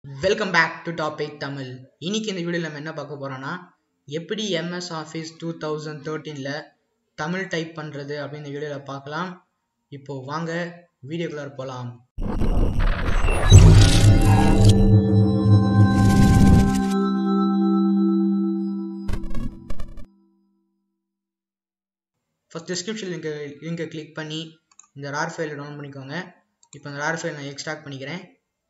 welcome back to topic Tamil இன்னைக்கு இந்த வீடியோவில் நம்ம என்ன பார்க்க போறோம்னா எப்படி எம்எஸ் ஆஃபீஸ் டூ தௌசண்ட் தேர்ட்டீனில் தமிழ் டைப் பண்ணுறது அப்படின்னு இந்த வீடியோவில் பார்க்கலாம் இப்போ வாங்க வீடியோக்குள்ளார போகலாம் ஃபஸ்ட் டிஸ்கிரிப்ஷன் லிங்க் லிங்கை கிளிக் பண்ணி இந்த ரார் ஃபைலை டவுன்லோட் பண்ணிக்கோங்க இப்போ இந்த ரார் ஃபைல் நான் எக்ஸ்ட்ராக்ட் பண்ணிக்கிறேன்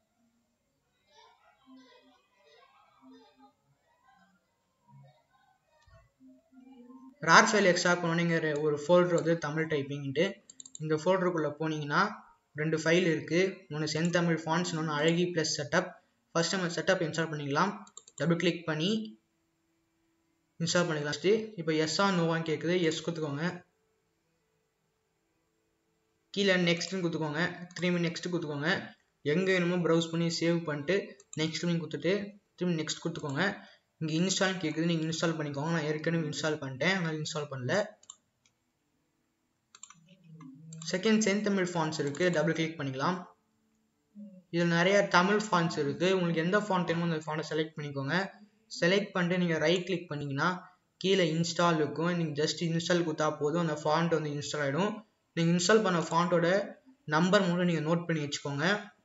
ரார் ஃபைல் எக்ஸ்ட்ராக்ட் பண்ணீங்க ஒரு ஃபோல்டர் வந்து தமிழ் டைப்பிங்ட்டு இந்த ஃபோல்டருக்குள்ளே போனீங்கன்னா ரெண்டு ஃபைல் இருக்குது ஒன்று செந்தமிழ் ஃபான்ஸ் ஒன்று அழகி ப்ளஸ் செட்டப் ஃபர்ஸ்ட் நம்ம செட்டப் இன்ஸ்டால் பண்ணிக்கலாம் டபுள் கிளிக் பண்ணி இன்ஸ்டால் பண்ணிக்கலாம் ஃபஸ்ட்டு இப்போ எஸ்ஸா நோவான்னு கேட்குது எஸ் கொடுத்துக்கோங்க கீழே நெக்ஸ்ட்னு கொடுத்துக்கோங்க திரும்பி நெக்ஸ்ட் கொடுத்துக்கோங்க எங்கே வேணுமோ ப்ரௌஸ் பண்ணி சேவ் பண்ணிட்டு நெக்ஸ்ட் கொடுத்துட்டு திரும்பி நெக்ஸ்ட் கொடுத்துக்கோங்க இங்கே இன்ஸ்டால் கேட்குது நீங்கள் இன்ஸ்டால் பண்ணிக்கோங்க நான் ஏற்கனவே இன்ஸ்டால் பண்ணிட்டேன் அதனால் இன்ஸ்டால் பண்ணல செகண்ட் செந்தமிழ் ஃபான்ஸ் இருக்குது டபுள் கிளிக் பண்ணிக்கலாம் இதில் நிறைய தமிழ் ஃபான்ஸ் இருக்குது உங்களுக்கு எந்த ஃபாண்ட் வேணுமோ அந்த ஃபாண்ட்டை செலக்ட் பண்ணிக்கோங்க செலக்ட் பண்ணிட்டு நீங்கள் ரைட் கிளிக் பண்ணிங்கன்னா கீழே இன்ஸ்டால் இருக்கும் நீங்கள் ஜஸ்ட் இன்ஸ்டால் கொடுத்தா போதும் அந்த ஃபாண்ட் வந்து இன்ஸ்டால் ஆகிடும் நீங்கள் இன்ஸ்டால் பண்ண ஃபாண்ட்டோட நம்பர் மட்டும் நீங்கள் நோட் பண்ணி வச்சுக்கோங்க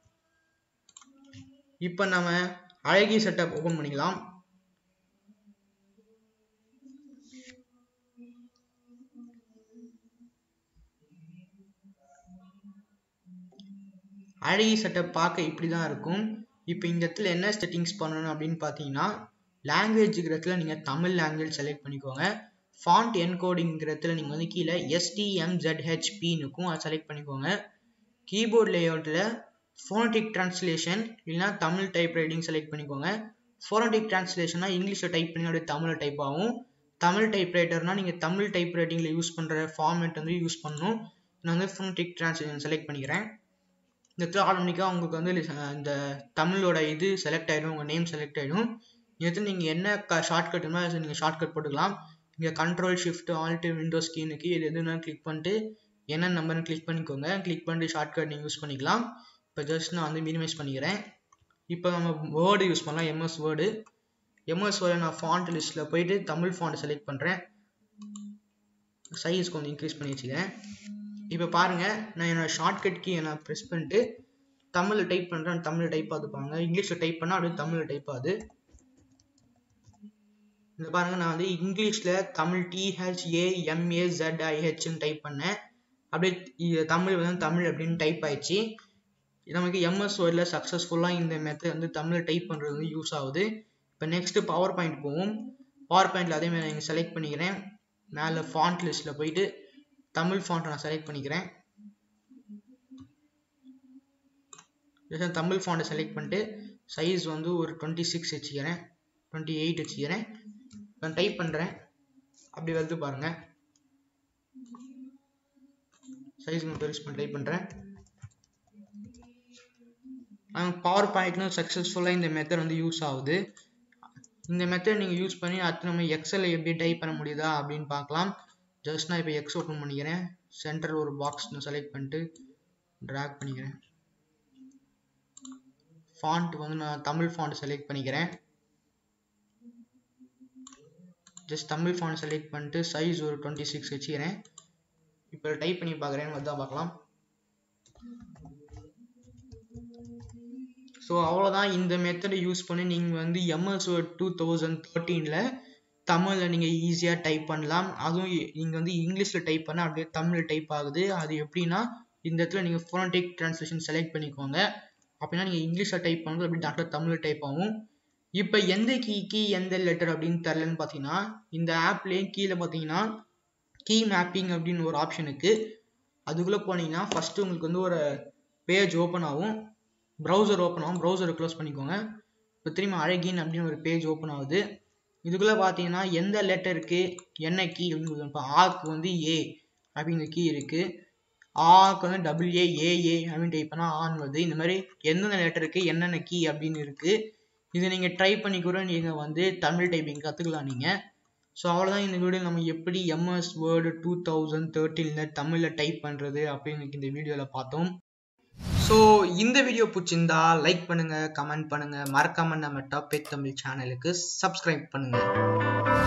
இப்போ நம்ம அழகி செட்டப் ஓப்பன் பண்ணிக்கலாம் அழகி செட்டப் பார்க்க இப்படி தான் இருக்கும் இப்போ இந்த இடத்துல என்ன செட்டிங்ஸ் பண்ணணும் அப்படின்னு பார்த்தீங்கன்னா லாங்குவேஜுங்கிற இடத்துல நீங்கள் தமிழ் லாங்குவேஜ் செலக்ட் பண்ணிக்கோங்க ஃபாண்ட் என்கோடிங்கிற இடத்துல நீங்கள் வந்து கீழே எஸ்டிஎம்ஜெட்ஹெச்பின்னு இருக்கும் அதை செலக்ட் பண்ணிக்கோங்க கீபோர்ட் லேஅவுட்டில் ஃபோனட்டிக் ட்ரான்ஸ்லேஷன் இல்லைனா தமிழ் டைப் ரைட்டிங் செலக்ட் பண்ணிக்கோங்க ஃபோனட்டிக் ட்ரான்ஸ்லேஷனா இங்கிலீஷில் டைப் பண்ணி அப்படியே தமிழில் டைப் ஆகும் தமிழ் டைப் ரைட்டர்னா நீங்கள் தமிழ் டைப் ரைட்டிங்கில் யூஸ் பண்ணுற ஃபார்மேட் வந்து யூஸ் பண்ணணும் நான் வந்து ஃபோனட்டிக் ட்ரான்ஸ்லேஷன் செலக்ட் பண்ணிக்கிறேன் இந்த இடத்துல ஆட்டோமேட்டிக்காக உங்களுக்கு வந்து இந்த தமிழோட இது செலக்ட் ஆகிடும் உங்கள் நேம் செலக்ட் ஆகிடும் இந்த இடத்துல நீங்கள் என்ன க ஷார்ட்கட் இருந்தால் நீங்கள் ஷார்ட்கட் போட்டுக்கலாம் இங்கே கண்ட்ரோல் ஷிஃப்ட் ஆல்ட்டு விண்டோஸ் கீனுக்கு இது எதுனா கிளிக் பண்ணிட்டு என்ன நம்பர்னு கிளிக் பண்ணிக்கோங்க கிளிக் பண்ணிட்டு ஷார்ட்கட் நீங்கள் யூஸ் பண்ணிக்கலாம் இப்போ ஜஸ்ட் நான் வந்து மினிமைஸ் பண்ணிக்கிறேன் இப்போ நம்ம வேர்டு யூஸ் பண்ணலாம் எம்எஸ் வேர்டு எம்எஸ் வேர்டு நான் ஃபாண்ட் லிஸ்ட்டில் போயிட்டு தமிழ் ஃபாண்ட் செலக்ட் பண்ணுறேன் சைஸ் கொஞ்சம் இன்க்ரீஸ் பண்ணி வச்சுக்கிறேன் இப்போ பாருங்கள் நான் என்னோட ஷார்ட்கட் கீ நான் ப்ரெஸ் பண்ணிட்டு தமிழில் டைப் பண்ணுறேன் தமிழில் டைப் ஆகுது பாருங்க இங்கிலீஷில் டைப் பண்ணால் அப்படியே தமிழில் டைப் ஆகுது இந்த பாருங்க நான் வந்து இங்கிலீஷில் தமிழ் டிஹெச்ஏஎம்ஏ ஜெட்ஐஹெச்னு டைப் பண்ணேன் அப்படியே தமிழ் வந்து தமிழ் அப்படின்னு டைப் ஆயிடுச்சு நமக்கு எம்எஸ் வேர்டில் சக்ஸஸ்ஃபுல்லாக இந்த மெத்தட் வந்து தமிழ் டைப் பண்ணுறது வந்து யூஸ் ஆகுது இப்போ நெக்ஸ்ட்டு பவர் பாயிண்ட் போவோம் பவர் பாயிண்டில் அதேமாதிரி நான் செலக்ட் பண்ணிக்கிறேன் மேலே ஃபாண்ட் லிஸ்ட்டில் போயிட்டு தமிழ் ஃபாண்ட் நான் செலக்ட் பண்ணிக்கிறேன் தமிழ் ஃபாண்ட்டை செலக்ட் பண்ணிட்டு சைஸ் வந்து ஒரு டுவெண்ட்டி சிக்ஸ் வச்சுக்கிறேன் டுவெண்ட்டி எயிட் வச்சுக்கிறேன் நான் டைப் பண்ணுறேன் அப்படி வருது பாருங்கள் சைஸ் மட்டும் யூஸ் பண்ணி டைப் பண்ணுறேன் பவர் பாயிண்ட்லும் சக்ஸஸ்ஃபுல்லாக இந்த மெத்தட் வந்து யூஸ் ஆகுது இந்த மெத்தட் நீங்கள் யூஸ் பண்ணி அடுத்து நம்ம எக்ஸலை எப்படி டைப் பண்ண முடியுதா அப்படின்னு பார்க்கலாம் ஜஸ்ட் நான் இப்போ எக்ஸ் ஓப்பன் பண்ணிக்கிறேன் சென்டர் ஒரு பாக்ஸ் நான் செலக்ட் பண்ணிட்டு ட்ராக் பண்ணிக்கிறேன் ஃபாண்ட் வந்து நான் தமிழ் ஃபாண்ட் செலக்ட் பண்ணிக்கிறேன் ஜஸ்ட் தமிழ் ஃபாண்ட் செலக்ட் பண்ணிட்டு சைஸ் ஒரு டுவெண்ட்டி சிக்ஸ் வச்சுக்கிறேன் இப்போ டைப் பண்ணி பார்க்குறேன் வந்து பார்க்கலாம் ஸோ அவ்வளோதான் இந்த மெத்தடை யூஸ் பண்ணி நீங்கள் வந்து எம்எஸ் டூ தௌசண்ட் தேர்ட்டீனில் தமிழில் நீங்கள் ஈஸியாக டைப் பண்ணலாம் அதுவும் நீங்கள் வந்து இங்கிலீஷில் டைப் பண்ணால் அப்படியே தமிழில் டைப் ஆகுது அது எப்படின்னா இந்த இடத்துல நீங்கள் ஃபோனட்டிக் ட்ரான்ஸ்லேஷன் செலக்ட் பண்ணிக்கோங்க அப்படின்னா நீங்கள் இங்கிலீஷில் டைப் பண்ணுறது அப்படி டாக்டர் தமிழில் டைப் ஆகும் இப்போ எந்த கீக்கு எந்த லெட்டர் அப்படின்னு தெரிலன்னு பார்த்தீங்கன்னா இந்த ஆப்லேயும் கீழே பார்த்தீங்கன்னா கீ மேப்பிங் அப்படின்னு ஒரு ஆப்ஷன் இருக்குது அதுக்குள்ளே போனீங்கன்னா ஃபஸ்ட்டு உங்களுக்கு வந்து ஒரு பேஜ் ஓப்பன் ஆகும் ப்ரௌசர் ஓப்பன் ஆகும் ப்ரௌசரை க்ளோஸ் பண்ணிக்கோங்க இப்போ திரும்ப அழகின் அப்படின்னு ஒரு பேஜ் ஓப்பன் ஆகுது இதுக்குள்ளே பார்த்தீங்கன்னா எந்த லெட்டருக்கு என்ன கீ அப்படின்னு இப்போ ஆக்கு வந்து ஏ அப்படிங்கிற கீ இருக்குது ஆக்கு வந்து டபுள் ஏ ஏஏ அப்படின்னு டைப் பண்ணால் ஆன் வருது இந்த மாதிரி எந்தெந்த லெட்டருக்கு என்னென்ன கீ அப்படின்னு இருக்குது இதை நீங்கள் ட்ரை பண்ணி கூட நீங்கள் வந்து தமிழ் டைப்பிங் கற்றுக்கலாம் நீங்கள் ஸோ அவ்வளோதான் இந்த வீடியோ நம்ம எப்படி எம்எஸ் வேர்டு டூ தௌசண்ட் தேர்ட்டீனில் தமிழில் டைப் பண்ணுறது அப்படின்னு இந்த வீடியோவில் பார்த்தோம் ஸோ இந்த வீடியோ பிடிச்சிருந்தா லைக் பண்ணுங்க கமெண்ட் பண்ணுங்க மறக்காம நம்ம டாபிக் தமிழ் சேனலுக்கு சப்ஸ்கிரைப் பண்ணுங்க